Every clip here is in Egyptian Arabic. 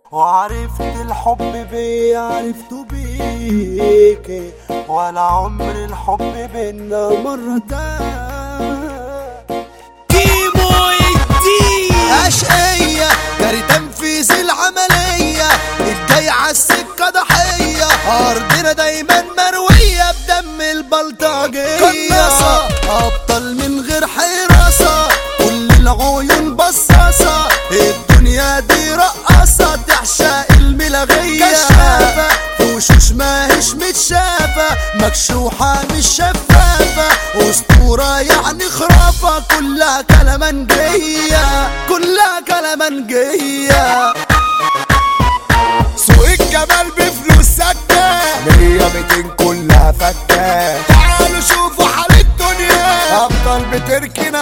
وعرفت الحب بيه عرفته بيك ولا عمر الحب بينا مرة كيمو الدين أشقية جري تنفيذ العملية الجاي عالسكة ضحية أرضنا دايما مروية بدم البلطجية قناصة أبطال من غير حراسة كل العيون بصاصة الدنيا دي رقاصة تعشق الملغية كشافة وشوش ماهيش متشافة مكشوحة مش شفافة أسطورة يعني خرافة كلها كلامنجية كلها كلامنجية سوق الجمال بفلوس سكة مية ميتين كلها فكة تعالوا شوفوا حال الدنيا أبطال بتركن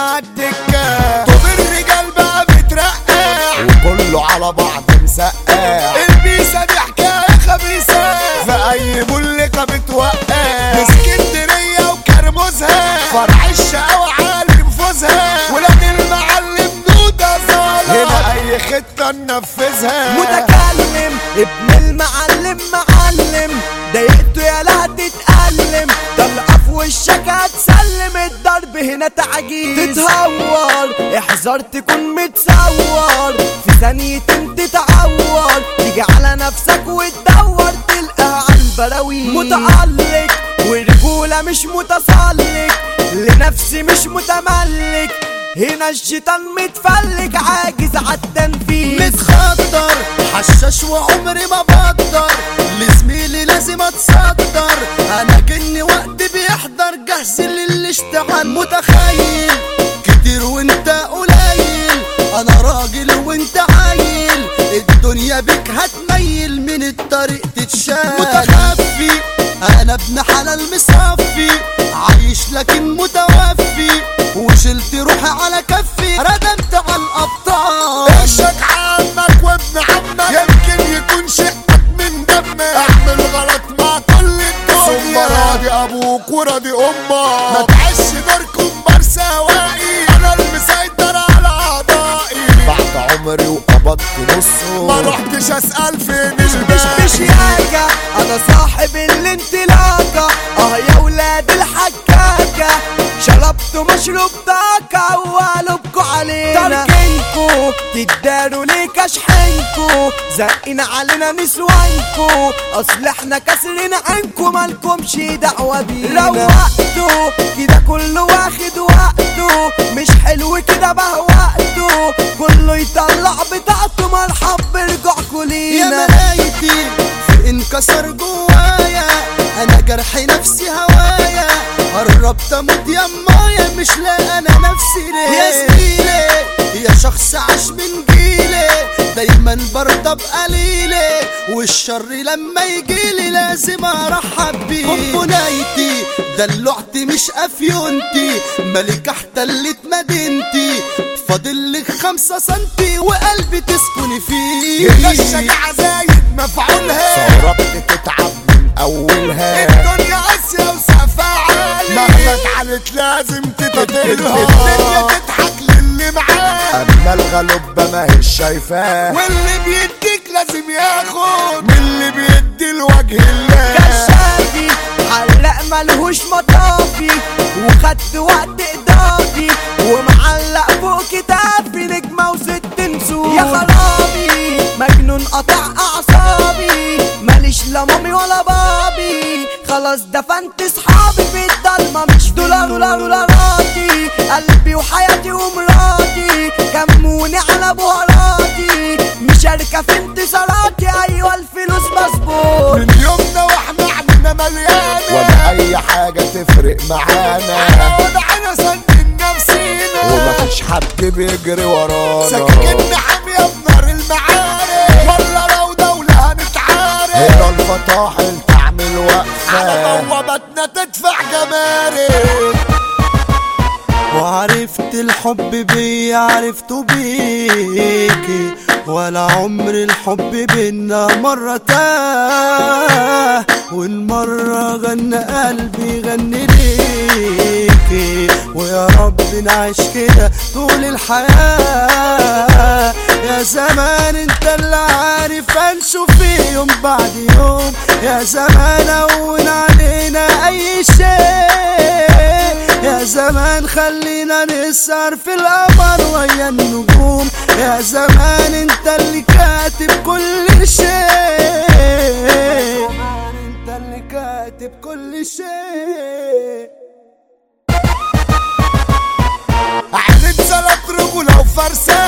عالدكة طب الرجال بقى بترقع وكله على بعض مسقع البيسة دي حكاية خبيثة في أي بوليكة بتوقع اسكندرية وكرموزها فرع الشقاوة عالي نفوذها ولاد المعلم دودة ظالم هنا أي خطة ننفذها متكلم ابن المعلم معلم ضايقته يا لا تتألم طلقة في وشك هتسلم الضرب هنا تعجيز تتهور احذر تكون متصور في ثانيتين تتعور تيجي على نفسك وتدور تلقى على البراويز متألق ورجولة مش متسلق لنفسي مش متملك هنا الشيطان متفلك عاجز عالتنفيذ متخدر حشاش وعمري ما بقدر لزميلي لازم اتصدر انا كني وقت بيحضر جهز للاشتغال متخيل كتير وانت قليل انا راجل وانت عيل الدنيا بك هتميل من الطريق تتشال متخفي انا ابن حلال مصفي عايش لكن متوفي وشلت روحي على كفي ردمت على الابطال وشك عمك وابن عمك يمكن يكون شقك من دمك اعمل غلط مع كل الدنيا ثم راضي ابوك وراضي امك ما تعيش دور كمبار سواقي انا المسيطر على اعضائي بعد عمري وقبضت نصه ما رحتش اسال فين مش الباقي مش ياكا انا صاحب الانطلاقة اه يا ولاد الحكاكة شربتوا مشروب طاقة وقلبكوا علينا تركنكوا تداروا ليه كشحنكوا زقين علينا نسوانكوا اصل احنا كسرين عنكوا مالكمش دعوة بينا روقتوا كده كله واخد وقته مش حلو كده بهوقته كله يطلع بطاقته مرحب برجوعكوا يا لينا مرايتي في انكسر جوايا انا جرح نفسي هوايا قربت اموت يا مايا مش لاقي انا نفسي ليه يا زميلي يا شخص عاش من جيلي دايما برضى بقليلي والشر لما يجيلي لازم ارحب بيه بنايتي دلوعتي مش افيونتي ملك احتلت مدينتي فاضل لك خمسة سنتي وقلبي تسكني فيه الشجاعة زايد مفعولها ثورات تتعب من اولها الدنيا قاسية وسقفها عالي مهما اتعلت لازم تتطلها الدنيا تضحك للي معاه اما الغلبة ماهيش شايفاه واللي بيديك لازم ياخد من اللي بيدي لوجه الله كشافي حلق ملهوش مطافي وخدت وقت اضافي ومعلق فوق كتافي نجمة وست نسور يا خرابي مجنون قطع اعصابي ماليش لا مامي ولا بابي خلاص دفنت صحابي في الضلمة مش دولار دولار دولاراتي قلبي وحياتي ومراتي كموني على بهاراتي مشاركة في انتصاراتي ايوه الفلوس مظبوط من يومنا واحنا عندنا مليانة ولا اي حاجة تفرق معانا وضعنا سندين نفسينا ومفيش حد بيجري ورانا سكتنا حامية بنار المعارك ولا لو دولة هنتعارك هنا الفطاحل تعمل وقفة على بوابتنا تدفع جمارك وعرفت الحب بيه عرفته بيكي ولا عمر الحب بينا مرة تاه والمرة غنى قلبي غني ليكي ويا رب نعيش كده طول الحياة يا زمان انت اللي عارف عارفة نشوف في يوم بعد يوم يا زمان هون علينا أي شيء يا زمان خلينا نسهر في القمر ويا النجوم يا زمان انت اللي كاتب كل شيء انت اللي كاتب كل شيء عيني اتزلت رجولة وفرسان